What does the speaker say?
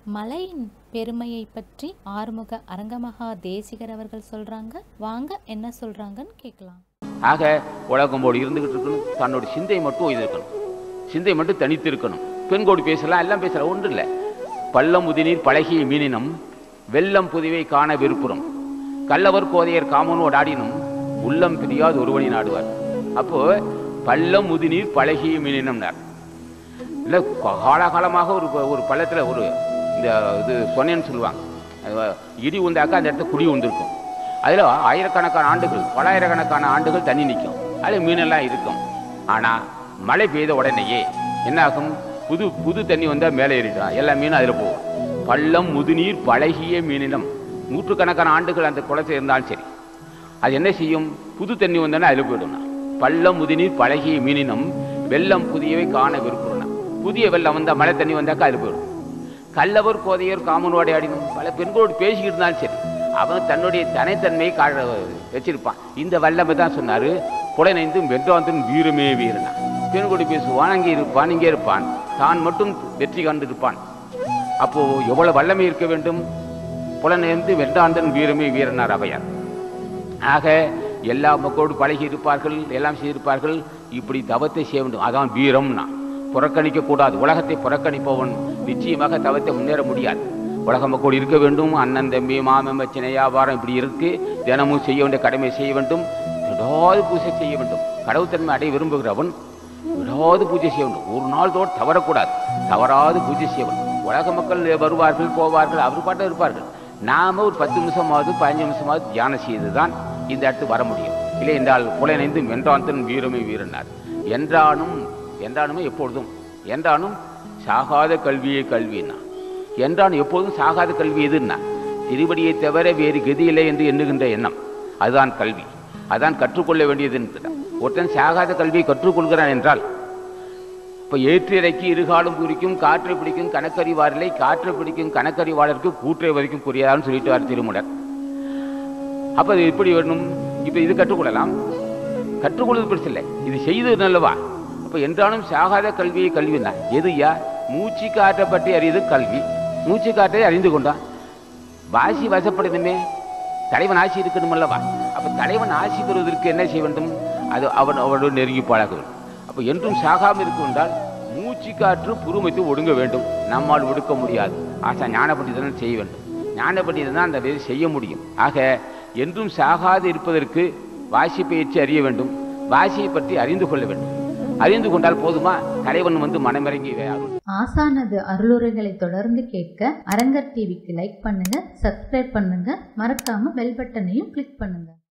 மலையின் பெருமையை பற்றி ஆறுமுக அரங்கமகா தேசிகர் அவர்கள் சொல்றாங்க வாங்க என்ன சொல்றாங்கன்னு கேட்கலாம் ஆக உலகம்போடு இருந்துகிட்டு இருக்கணும் தன்னோட சிந்தை மட்டும் இது இருக்கணும் சிந்தை மட்டும் தனித்து இருக்கணும் பெண்கோடு பேசலாம் எல்லாம் பேசலாம் ஒன்றும் இல்லை பள்ளம் முதிநீர் பழகிய மீனினம் வெள்ளம் புதுவை காண விருப்புறம் கள்ளவர் கோதையர் காமனோடு ஆடினும் உள்ளம் பிரியாது ஒருவனி நாடுவார் அப்போ பள்ளம் முதிநீர் பழகிய மீனினம்னார் இல்லை காலகாலமாக ஒரு ஒரு பள்ளத்தில் ஒரு இந்த இது சொன்னேன்னு சொல்லுவாங்க அது இடி உண்டாக்கா அந்த இடத்துல குடி உண்டிருக்கும் அதில் ஆயிரக்கணக்கான ஆண்டுகள் பலாயிரக்கணக்கான ஆண்டுகள் தண்ணி நிற்கும் அதில் மீனெல்லாம் இருக்கும் ஆனால் மழை பெய்த உடனேயே என்ன ஆகும் புது புது தண்ணி வந்தால் மேலே ஏறிடும் எல்லா மீனும் அதில் போகும் பள்ளம் முதுநீர் பழகிய மீனினம் நூற்றுக்கணக்கான ஆண்டுகள் அந்த குளத்தில் இருந்தாலும் சரி அது என்ன செய்யும் புது தண்ணி வந்தோன்னா அதில் போயிடும் பள்ளம் முதுநீர் பழகிய மீனினம் வெள்ளம் புதியவை காண விருப்புறனா புதிய வெள்ளம் வந்தால் மழை தண்ணி வந்தாக்கா அதில் போயிடும் கல்லவர் கோதையர் காமனோட ஆடினும் பல பெண்களோடு பேசிக்கிட்டு இருந்தாலும் சரி அவன் தன்னுடைய தனித்தன்மையை கா வச்சிருப்பான் இந்த வல்லமை தான் சொன்னாரு புலனைந்தும் வென்றாந்தன் வீரமே வீரனா பெண்கொடி பேசுவான் அங்கே இருப்பான் இங்கே இருப்பான் தான் மட்டும் வெற்றி கண்டிருப்பான் அப்போ எவ்வளவு வல்லமை இருக்க வேண்டும் புலனைந்து வென்றாந்தன் வீரமே வீரனார் அவையார் ஆக எல்லா மக்களோடு பழகி இருப்பார்கள் எல்லாம் செய்திருப்பார்கள் இப்படி தவத்தை செய்ய வேண்டும் அதான் வீரம்னா புறக்கணிக்க கூடாது உலகத்தை புறக்கணிப்பவன் நிச்சயமாக தவத்தை முன்னேற முடியாது உலக மக்கள் இருக்க வேண்டும் அண்ணன் தம்பி மாமன் மச்சினை வியாபாரம் இப்படி இருக்கு தினமும் செய்ய வேண்டிய கடமை செய்ய வேண்டும் விடாது பூஜை செய்ய வேண்டும் கடவுத்தன்மை அடைய விரும்புகிறவன் விடாது பூஜை செய்ய வேண்டும் ஒரு நாள் தோடு தவறக்கூடாது தவறாது பூஜை செய்ய வேண்டும் உலக மக்கள் வருவார்கள் போவார்கள் அவர் பாட்டம் இருப்பார்கள் நாம ஒரு பத்து நிமிஷமாவது பதினஞ்சு நிமிஷமாவது தியானம் செய்துதான் இந்த இடத்துக்கு வர முடியும் இல்லை என்றால் புலனைந்து வென்றாந்தன் வீரமே வீரனார் என்றானும் என்றானுமே எப்பொழுதும் என்றானும் சாகாத கல்வியே கல்வினா என்றான் எப்போதும் சாகாத கல்வி எதுன்னா திருவடியை தவிர வேறு கதி இல்லை என்று எண்ணுகின்ற எண்ணம் அதுதான் கல்வி அதான் கற்றுக்கொள்ள வேண்டியது என்கிறான் ஒருத்தன் சாகாத கல்வியை கற்றுக்கொள்கிறான் என்றால் இப்போ ஏற்று இறக்கி இருகாலும் குறிக்கும் காற்றை பிடிக்கும் கணக்கறிவாரில்லை காற்றை பிடிக்கும் கணக்கறிவாளருக்கு கூற்றை வரைக்கும் புரியாதான்னு சொல்லிட்டு வார் திருமுடர் அப்போ அது எப்படி வரணும் இப்போ இது கற்றுக்கொள்ளலாம் கற்றுக்கொள்வது பெருசு இல்லை இது செய்தது நல்லவா அப்போ என்றாலும் சாகாத கல்வியை கல்வினா எதுயா மூச்சு காற்றை பற்றி அறியது கல்வி மூச்சு காற்றை அறிந்து கொண்டான் வாசி வசப்படணுமே தலைவன் ஆசி இருக்கணும் அல்லவா அப்போ தலைவன் ஆசி பெறுவதற்கு என்ன செய்ய வேண்டும் அது அவன் அவனோடு நெருங்கி பழக வேண்டும் அப்போ என்றும் சாகாமல் இருக்கும் என்றால் மூச்சு காற்று புருமைத்து ஒடுங்க வேண்டும் நம்மால் ஒடுக்க முடியாது ஆசா ஞான பண்டிதன் செய்ய வேண்டும் ஞான பண்டிதன் தான் அந்த வேலை செய்ய முடியும் ஆக என்றும் சாகாது இருப்பதற்கு வாசி பயிற்சி அறிய வேண்டும் வாசியை பற்றி அறிந்து கொள்ள வேண்டும் அறிந்து கொண்டால் போதுமா தலைவன் வந்து மனமிறங்கி அருள் ஆசானது அருளுரைகளை தொடர்ந்து கேட்க அரங்கர் டிவிக்கு லைக் பண்ணுங்க சப்ஸ்கிரைப் பண்ணுங்க மறக்காம பெல் பட்டனையும் கிளிக் பண்ணுங்க